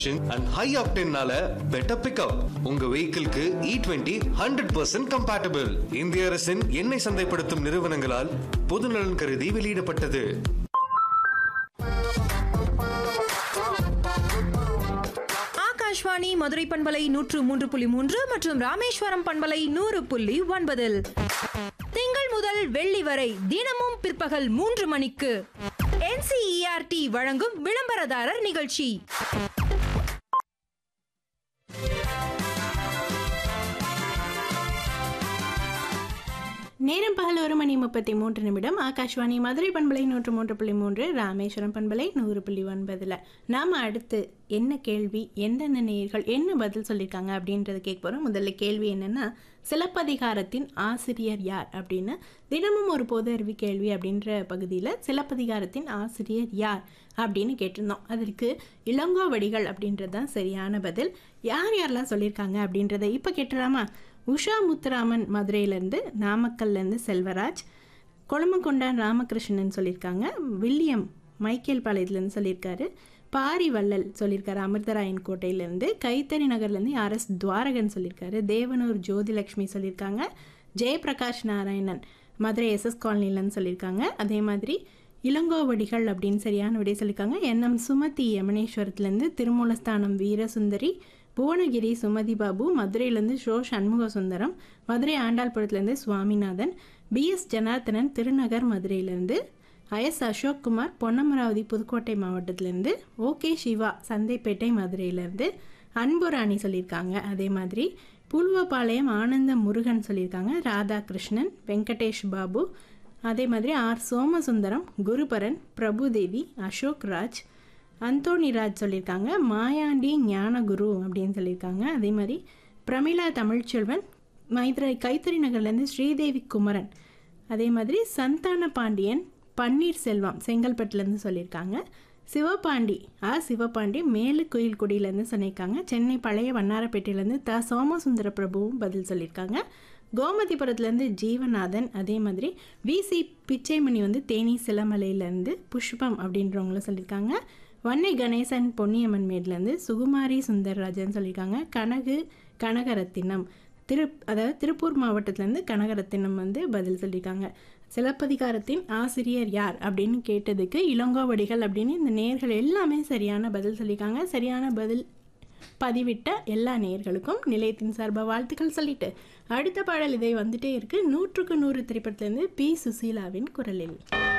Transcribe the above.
and high ஆக்டென்னால better pickup உங்க வெஹிக்கிள்க்கு E twenty hundred percent compatible இந்திய அரசின் எண்ணெய் சந்தைப்படுத்தும் நிறுவனங்களால் பொதுநலன் கருதி வெளியிடப்பட்டது ஆகாஷ்வாணி மதுரை பண்பலை நூற்று மூன்று புள்ளி மூன்று மற்றும் ராமேஸ்வரம் பண்பலை நூறு புள்ளி ஒன்பதில் திங்கள் முதல் வெள்ளி வரை தினமும் பிற்பகல் மூன்று மணிக்கு என்சிஇஆர்டி வழங்கும் விளம்பரதாரர் நிகழ்ச்சி நேரம் பகல் ஒரு மணி முப்பத்தி மூன்று நிமிடம் ஆகாஷ்வாணி மதுரை பண்பலை நூற்று மூன்று புள்ளி மூன்று ராமேஸ்வரம் பண்பலை நூறு புள்ளி ஒன்பதில் நாம் அடுத்து என்ன கேள்வி எந்தெந்த நேயர்கள் என்ன பதில் சொல்லியிருக்காங்க அப்படின்றத கேட்க போகிறோம் முதல்ல கேள்வி என்னென்னா சிலப்பதிகாரத்தின் ஆசிரியர் யார் அப்படின்னு தினமும் ஒரு பொது அறிவு கேள்வி அப்படின்ற பகுதியில் சிலப்பதிகாரத்தின் ஆசிரியர் யார் அப்படின்னு கேட்டிருந்தோம் அதற்கு இளங்கோவடிகள் அப்படின்றது தான் சரியான பதில் யார் யாரெல்லாம் சொல்லியிருக்காங்க அப்படின்றத இப்போ கேட்டுறாமா உஷா முத்துராமன் மதுரையிலேருந்து நாமக்கல்லேருந்து செல்வராஜ் கொழுமங்கொண்டான் ராமகிருஷ்ணன் சொல்லியிருக்காங்க வில்லியம் மைக்கேல் பாளையத்துலேருந்து சொல்லியிருக்காரு பாரி வள்ளல் சொல்லியிருக்காரு அமிர்தராயன் கோட்டையிலேருந்து கைத்தறி நகர்லேருந்து ஆர் எஸ் துவாரகன் சொல்லியிருக்காரு தேவனூர் ஜோதிலக்ஷ்மி சொல்லியிருக்காங்க ஜெயபிரகாஷ் நாராயணன் மதுரை எஸ்எஸ் காலனிலன்னு சொல்லியிருக்காங்க அதே மாதிரி இளங்கோவடிகள் அப்படின்னு சரியான விடை சொல்லியிருக்காங்க என்எம் சுமதி யமனேஸ்வரத்துலேருந்து திருமூலஸ்தானம் வீரசுந்தரி புவனகிரி சுமதி பாபு மதுரையிலேருந்து ஷோ சண்முக சுந்தரம் மதுரை ஆண்டாள்புரத்துலேருந்து சுவாமிநாதன் பிஎஸ் ஜனார்த்தனன் திருநகர் மதுரையிலேருந்து ஐஎஸ் அசோக்குமார் பொன்னமராவதி புதுக்கோட்டை மாவட்டத்திலேருந்து ஓகே சிவா சந்தைப்பேட்டை மதுரையிலேருந்து அன்புராணி சொல்லியிருக்காங்க அதே மாதிரி புலுவபாளையம் ஆனந்த முருகன் சொல்லியிருக்காங்க ராதாகிருஷ்ணன் வெங்கடேஷ் பாபு அதே மாதிரி ஆர் சோமசுந்தரம் குருபரன் பிரபுதேவி அசோக் ராஜ் அந்தோணி ராஜ் சொல்லியிருக்காங்க மாயாண்டி ஞானகுரு அப்படின்னு சொல்லியிருக்காங்க அதே மாதிரி பிரமிளா தமிழ்ச்செல்வன் மைத்ரை கைத்தறி நகர்லேருந்து ஸ்ரீதேவி குமரன் அதே மாதிரி சந்தான பாண்டியன் பன்னீர்செல்வம் செங்கல்பட்டுலேருந்து சொல்லியிருக்காங்க சிவபாண்டி ஆ சிவபாண்டி மேலு குயில்குடியிலேருந்து சொல்லியிருக்காங்க சென்னை பழைய வண்ணாரப்பேட்டையிலேருந்து த சோமசுந்தர பிரபுவும் பதில் சொல்லியிருக்காங்க கோமதிபுரத்துலேருந்து ஜீவநாதன் அதே மாதிரி விசி பிச்சைமணி வந்து தேனி சிலமலையிலேருந்து புஷ்பம் அப்படின்றவங்களும் சொல்லியிருக்காங்க வன்னை கணேசன் பொன்னியம்மன் மேட்லேருந்து சுகுமாரி சுந்தர்ராஜன் சொல்லியிருக்காங்க கனகு கனகரத்தினம் திரு அதாவது திருப்பூர் மாவட்டத்திலேருந்து கனகரத்தினம் வந்து பதில் சொல்லியிருக்காங்க சிலப்பதிகாரத்தின் ஆசிரியர் யார் அப்படின்னு கேட்டதுக்கு இளங்கோவடிகள் அப்படின்னு இந்த நேர்கள் எல்லாமே சரியான பதில் சொல்லியிருக்காங்க சரியான பதில் பதிவிட்ட எல்லா நேயர்களுக்கும் நிலையத்தின் சார்பாக வாழ்த்துக்கள் சொல்லிட்டு அடுத்த பாடல் இதை வந்துட்டே இருக்கு நூற்றுக்கு நூறு திரைப்படத்திலேருந்து பி சுசீலாவின் குரலில்